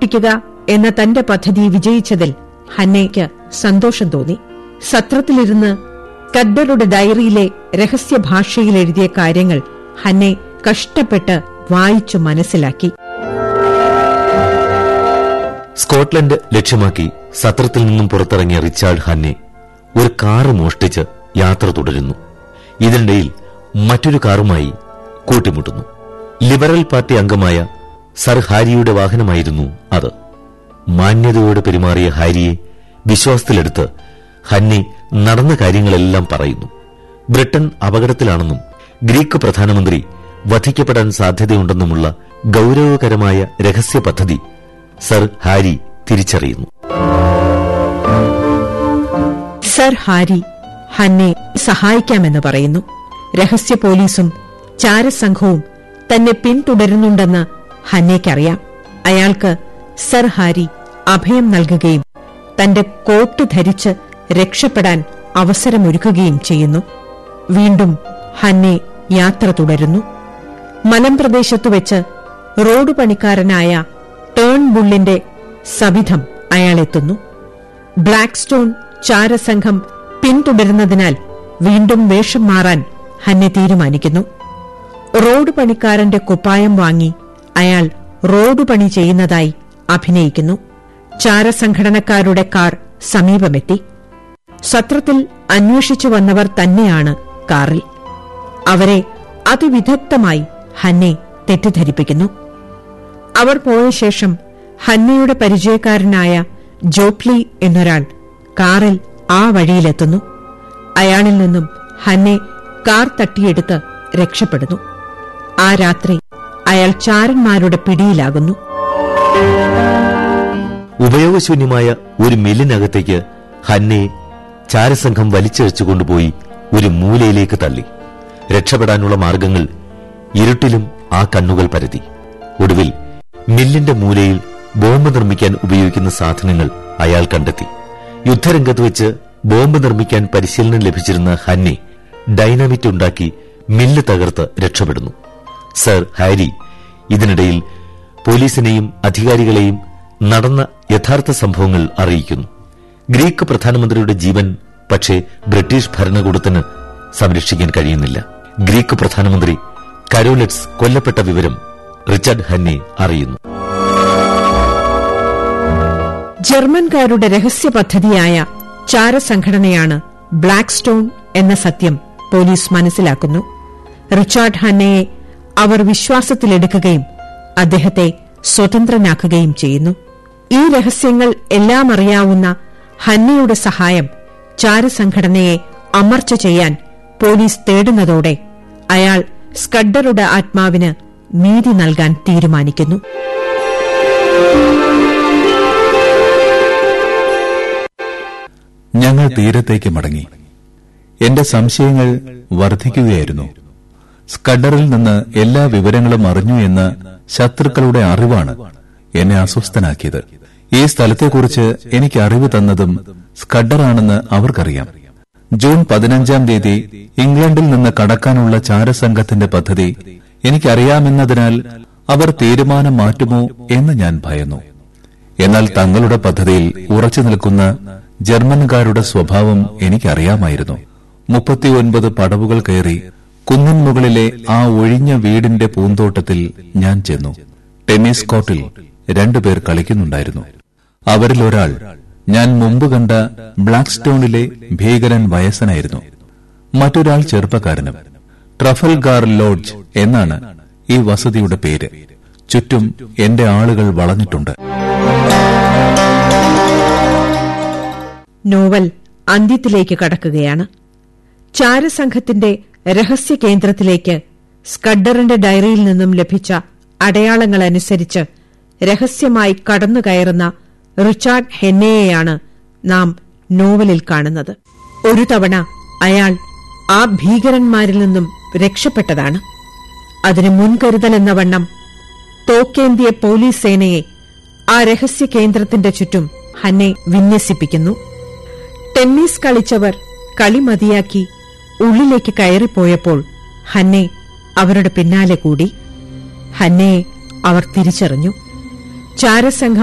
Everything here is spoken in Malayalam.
മോഷ്ടിക്കുക എന്ന തന്റെ പദ്ധതി വിജയിച്ചതിൽ ഹന്നയ്ക്ക് സന്തോഷം തോന്നി സത്രത്തിലിരുന്ന് കദ്ദറുടെ ഡയറിയിലെ രഹസ്യഭാഷയിൽ എഴുതിയ കാര്യങ്ങൾ ഹന്നെ കഷ്ടപ്പെട്ട് വായിച്ചു മനസ്സിലാക്കി സ്കോട്ട്ലൻഡ് ലക്ഷ്യമാക്കി സത്രത്തിൽ നിന്നും പുറത്തിറങ്ങിയ റിച്ചാർഡ് ഹന്നെ ഒരു കാറ് മോഷ്ടിച്ച് യാത്ര തുടരുന്നു ഇതിനിടയിൽ മറ്റൊരു കാറുമായി കൂട്ടിമുട്ടുന്നു ലിബറൽ പാർട്ടി അംഗമായ സർ ഹാരിയുടെ വാഹനമായിരുന്നു അത് മാന്യതയോടെ പെരുമാറിയ ഹാരിയെ വിശ്വാസത്തിലെടുത്ത് ഹന്നെ നടന്ന കാര്യങ്ങളെല്ലാം പറയുന്നു ബ്രിട്ടൻ അപകടത്തിലാണെന്നും ഗ്രീക്ക് പ്രധാനമന്ത്രി വധിക്കപ്പെടാൻ സാധ്യതയുണ്ടെന്നുമുള്ള ഗൌരവകരമായ രഹസ്യ പദ്ധതി സർ ഹാരി തിരിച്ചറിയുന്നു സർ ഹാരി ഹന്നെ സഹായിക്കാമെന്ന് പറയുന്നു രഹസ്യ പോലീസും ചാരസംഘവും തന്നെ പിന്തുടരുന്നുണ്ടെന്ന് ഹന്നയ്ക്കറിയാം അയാൾക്ക് സർ ഹാരി അഭയം നൽകുകയും തന്റെ കോട്ട് ധരിച്ച് രക്ഷപ്പെടാൻ അവസരമൊരുക്കുകയും ചെയ്യുന്നു വീണ്ടും ഹന്നെ യാത്ര തുടരുന്നു മലമ്പ്രദേശത്തു വെച്ച് റോഡ് പണിക്കാരനായ ടേൺ ബുള്ളിന്റെ സവിധം അയാളെത്തുന്നു ബ്ലാക്ക് സ്റ്റോൺ ചാരസംഘം പിന്തുടരുന്നതിനാൽ വീണ്ടും വേഷം മാറാൻ ഹന്നെ തീരുമാനിക്കുന്നു റോഡ് പണിക്കാരന്റെ കുപ്പായം വാങ്ങി അയാൾ റോഡ് പണി ചെയ്യുന്നതായി അഭിനയിക്കുന്നു ചാരസംഘടനക്കാരുടെ കാർ സമീപമെത്തി സത്രത്തിൽ അന്വേഷിച്ചു വന്നവർ തന്നെയാണ് കാറിൽ അവരെ അതിവിദഗ്ധമായി ഹന്നെ തെറ്റിദ്ധരിപ്പിക്കുന്നു അവർ പോയ ശേഷം ഹന്നയുടെ പരിചയക്കാരനായ ജോപ്ലി എന്നൊരാൾ കാറിൽ ആ വഴിയിലെത്തുന്നു അയാളിൽ നിന്നും ഹന്നെ കാർ തട്ടിയെടുത്ത് രക്ഷപ്പെടുന്നു ആ രാത്രി അയാൾ ചാരന്മാരുടെ പിടിയിലാകുന്നു ഉപയോഗശൂന്യമായ ഒരു മില്ലിനകത്തേക്ക് ഹന്നയെ ചാരസംഘം വലിച്ചഴിച്ചു കൊണ്ടുപോയി ഒരു മൂലയിലേക്ക് തള്ളി രക്ഷപ്പെടാനുള്ള മാർഗങ്ങൾ ഇരുട്ടിലും ആ കണ്ണുകൾ പരതി ഒടുവിൽ മില്ലിന്റെ മൂലയിൽ ബോംബ് നിർമ്മിക്കാൻ ഉപയോഗിക്കുന്ന സാധനങ്ങൾ അയാൾ കണ്ടെത്തി യുദ്ധരംഗത്ത് വെച്ച് ബോംബ് നിർമ്മിക്കാൻ പരിശീലനം ലഭിച്ചിരുന്ന ഹന്നെ ഡൈനാമിറ്റ് ഉണ്ടാക്കി മില്ല് തകർത്ത് രക്ഷപ്പെടുന്നു സർ ഹാരി ഇതിനിടയിൽ പോലീസിനെയും അധികാരികളെയും നടന്ന യഥാർത്ഥ സംഭവങ്ങൾ അറിയിക്കുന്നു ഗ്രീക്ക് പ്രധാനമന്ത്രിയുടെ ജീവൻ പക്ഷേ ബ്രിട്ടീഷ് ഭരണകൂടത്തിന് സംരക്ഷിക്കാൻ കഴിയുന്നില്ല ഗ്രീക്ക് പ്രധാനമന്ത്രി കരോലറ്റ്സ് കൊല്ലപ്പെട്ട വിവരം റിച്ചാർഡ് ഹന്നെ അറിയുന്നു ജർമ്മൻകാരുടെ രഹസ്യ പദ്ധതിയായ ചാരസംഘടനയാണ് ബ്ലാക്ക് സ്റ്റോൺ എന്ന സത്യം പോലീസ് മനസ്സിലാക്കുന്നു റിച്ചാർഡ് ഹന്നയെ അവർ വിശ്വാസത്തിലെടുക്കുകയും അദ്ദേഹത്തെ സ്വതന്ത്രനാക്കുകയും ചെയ്യുന്നു ഈ രഹസ്യങ്ങൾ എല്ലാം അറിയാവുന്ന ഹന്നയുടെ സഹായം ചാരസംഘടനയെ അമർച്ച ചെയ്യാൻ പോലീസ് തേടുന്നതോടെ അയാൾ സ്കഡറുടെ ആത്മാവിന് നീതി നൽകാൻ തീരുമാനിക്കുന്നു ഞങ്ങൾ തീരത്തേക്ക് മടങ്ങി എന്റെ സംശയങ്ങൾ വർദ്ധിക്കുകയായിരുന്നു സ്കഡറിൽ നിന്ന് എല്ലാ വിവരങ്ങളും അറിഞ്ഞു എന്ന് ശത്രുക്കളുടെ അറിവാണ് എന്നെ അസ്വസ്ഥനാക്കിയത് ഈ സ്ഥലത്തെക്കുറിച്ച് എനിക്ക് അറിവ് തന്നതും സ്കഡറാണെന്ന് അവർക്കറിയാം ജൂൺ പതിനഞ്ചാം തീയതി ഇംഗ്ലണ്ടിൽ നിന്ന് കടക്കാനുള്ള ചാരസംഘത്തിന്റെ പദ്ധതി എനിക്കറിയാമെന്നതിനാൽ അവർ തീരുമാനം മാറ്റുമോ എന്ന് ഞാൻ ഭയന്നു എന്നാൽ തങ്ങളുടെ പദ്ധതിയിൽ ഉറച്ചു നിൽക്കുന്ന ജർമ്മൻകാരുടെ സ്വഭാവം എനിക്കറിയാമായിരുന്നു മുപ്പത്തിയൊൻപത് പടവുകൾ കയറി കുന്നിൻ മുകളിലെ ആ ഒഴിഞ്ഞ വീടിന്റെ പൂന്തോട്ടത്തിൽ ഞാൻ ചെന്നു ടെന്നീസ് കോർട്ടിൽ രണ്ടുപേർ കളിക്കുന്നുണ്ടായിരുന്നു അവരിൽ ഒരാൾ ഞാൻ മുമ്പ് കണ്ട ബ്ലാക്ക് സ്റ്റോണിലെ ഭീകരൻ വയസ്സനായിരുന്നു മറ്റൊരാൾ ചെറുപ്പക്കാരനും ട്രഫൽഗാർ ലോഡ്ജ് എന്നാണ് ഈ വസതിയുടെ പേര് ചുറ്റും എന്റെ ആളുകൾ വളഞ്ഞിട്ടുണ്ട് നോവൽ അന്ത്യത്തിലേക്ക് കടക്കുകയാണ് ചാരസംഘത്തിന്റെ രഹസ്യ കേന്ദ്രത്തിലേക്ക് സ്കഡറിന്റെ ഡയറിയിൽ നിന്നും ലഭിച്ച അടയാളങ്ങൾ അനുസരിച്ച് രഹസ്യമായി കടന്നുകയറുന്ന റിച്ചാർഡ് ഹെന്നയെയാണ് നാം നോവലിൽ കാണുന്നത് ഒരു തവണ അയാൾ ആ ഭീകരന്മാരിൽ നിന്നും രക്ഷപ്പെട്ടതാണ് അതിന് മുൻകരുതലെന്ന വണ്ണം തോക്കേന്തിയ പോലീസ് സേനയെ ആ രഹസ്യ കേന്ദ്രത്തിന്റെ ചുറ്റും ഹന്നെ വിന്യസിപ്പിക്കുന്നു ടെന്നീസ് കളിച്ചവർ കളി മതിയാക്കി ഉള്ളിലേക്ക് കയറിപ്പോയപ്പോൾ ഹന്നെ അവരുടെ പിന്നാലെ കൂടി ഹന്നയെ അവർ തിരിച്ചറിഞ്ഞു ചാരസംഘം